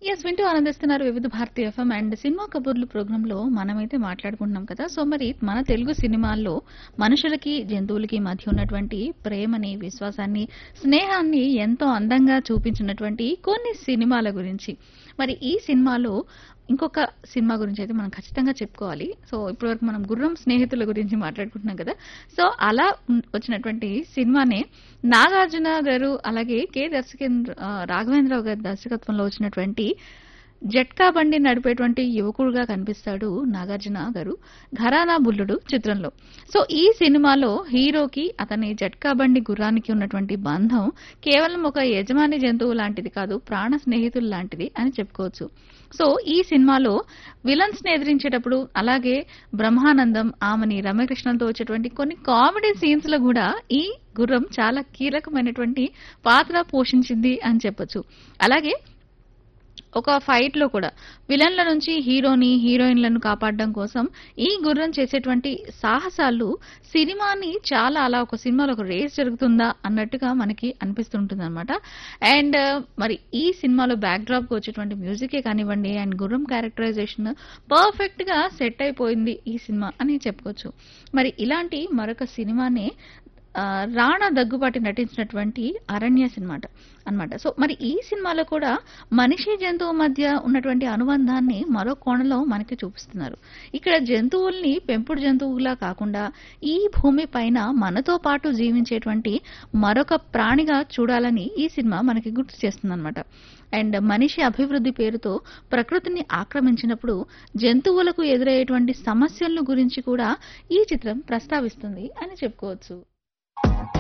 yes వింటూ ఆనందిస్తున్నారు వివిధ భారతి ఎఫ్ఎం అండ్ సినిమా కబుర్లు ప్రోగ్రాంలో మనమైతే మాట్లాడుకుంటున్నాం కదా సో మరి మన తెలుగు సినిమాల్లో మనుషులకి జంతువులకి మధ్య ఉన్నటువంటి ప్రేమని విశ్వాసాన్ని స్నేహాన్ని ఎంతో అందంగా చూపించినటువంటి కొన్ని సినిమాల గురించి మరి ఈ సినిమాలో ఇంకొక సినిమా గురించి అయితే మనం ఖచ్చితంగా చెప్పుకోవాలి సో ఇప్పటివరకు మనం గుర్రం స్నేహితుల గురించి మాట్లాడుకుంటున్నాం కదా సో అలా ఉన్- వచ్చినటువంటి సినిమానే నాగార్జున గారు అలాగే కె దర్శకేంద్ర ఆ, రాఘవేంద్రరావు గారి దర్శకత్వంలో వచ్చినటువంటి జట్కా బండి నడిపేటువంటి యువకుడుగా కనిపిస్తాడు నాగార్జున గారు ఘరానా బుల్లుడు చిత్రంలో సో ఈ సినిమాలో హీరోకి అతని జట్కా బండి గుర్రానికి ఉన్నటువంటి బంధం కేవలం ఒక యజమాని జంతువు లాంటిది కాదు ప్రాణ స్నేహితులు లాంటిది అని చెప్పుకోవచ్చు సో ఈ సినిమాలో విలన్స్ ని ఎదిరించేటప్పుడు అలాగే బ్రహ్మానందం ఆమెని రమ్యకృష్ణంతో వచ్చేటువంటి కొన్ని కామెడీ సీన్స్ లో కూడా ఈ గుర్రం చాలా కీలకమైనటువంటి పాత్ర పోషించింది అని చెప్పొచ్చు అలాగే ఒక ఫైట్ లో కూడా విలన్ల నుంచి హీరోని హీరోయిన్లను కాపాడడం కోసం ఈ గుర్రం చేసేటువంటి సాహసాలు సినిమాని చాలా అలా ఒక సినిమాలో ఒక రేస్ జరుగుతుందా అన్నట్టుగా మనకి అనిపిస్తుంటుంది అనమాట అండ్ మరి ఈ సినిమాలో బ్యాక్ డ్రాప్ కి వచ్చేటువంటి మ్యూజికే కానివ్వండి అండ్ గుర్రం క్యారెక్టరైజేషన్ పర్ఫెక్ట్ గా సెట్ అయిపోయింది ఈ సినిమా అని చెప్పుకోవచ్చు మరి ఇలాంటి మరొక సినిమానే ఆ, రాణా దగ్గుబాటి నటించినటువంటి అరణ్య సినిమా అన్నమాట సో మరి ఈ సినిమాలో కూడా మనిషి జంతువు మధ్య ఉన్నటువంటి అనుబంధాన్ని మరో కోణంలో మనకి చూపిస్తున్నారు ఇక్కడ జంతువుల్ని పెంపుడు జంతువులా కాకుండా ఈ భూమి పైన మనతో పాటు జీవించేటువంటి మరొక ప్రాణిగా చూడాలని ఈ సినిమా మనకి గుర్తు చేస్తుంది అండ్ మనిషి అభివృద్ధి పేరుతో ప్రకృతిని ఆక్రమించినప్పుడు జంతువులకు ఎదురయ్యేటువంటి సమస్యల గురించి కూడా ఈ చిత్రం ప్రస్తావిస్తుంది అని చెప్పుకోవచ్చు